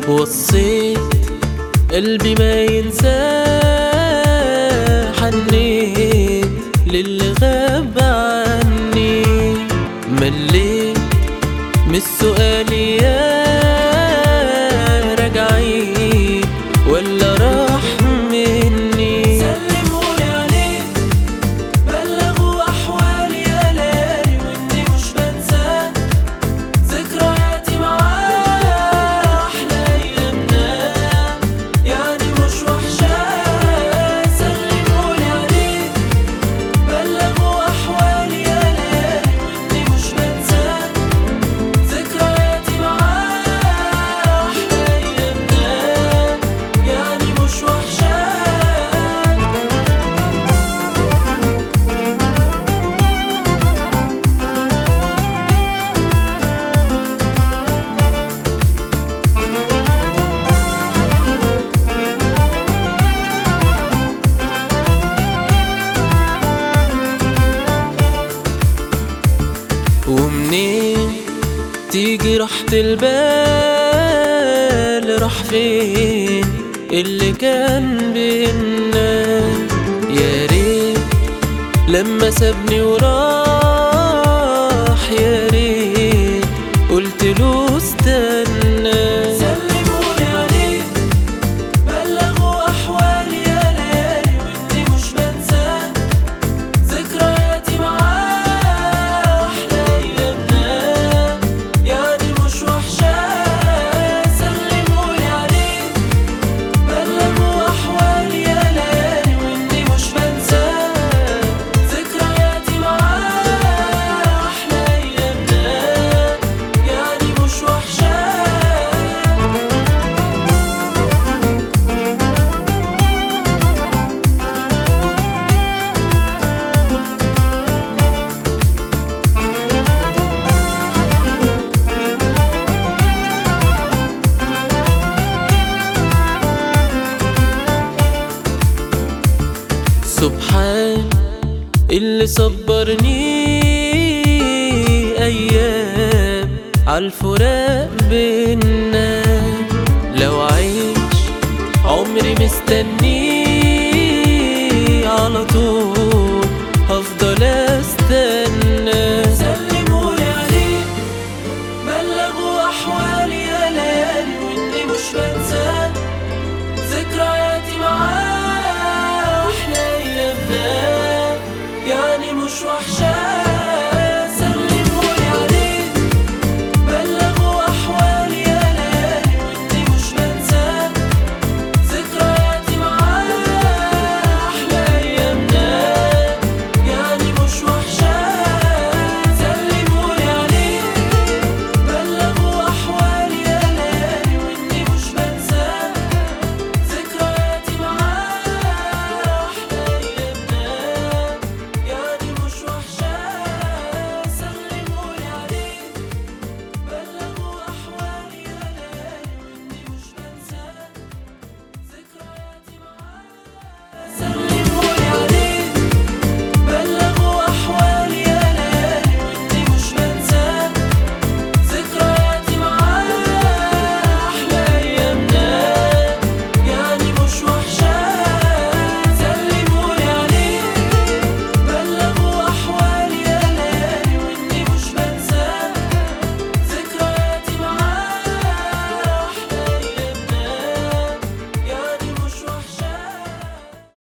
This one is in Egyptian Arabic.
وصيت قلبي ما ينساه حنيت للي غاب عني مليت من السؤال يا راجعين ولا راح مني سلمولي عليه بلغوا أحوالي يا ليالي وإني مش بنساه ذكرياتي معاه أحلى أيامنا يعني مش وحشاه سلمولي عليه بلغوا أحوالي يا ليالي وإني مش بنساه ذكرياتي معاه أحلى أيامنا يعني مش وحشاه ومنين تيجي راحة البال راح فين اللي كان بينا يا ريت لما سابني وراح يا ريت قلت له استنى سلمولي عليه بلغوا أحوالي يا ليالي وإني مش بنساه ذكرياتي معاه أحلى أيامنا يعني مش وحشاه سلمولي عليه بلغوا أحوالي يا ليالي وإني مش بنساه ذكرياتي معاه أحلى أيامنا يعني مش وحشاه سبحان اللي صبرني ايام عالفراق بينا لو عيش عمري مستني على طول هفضل استنى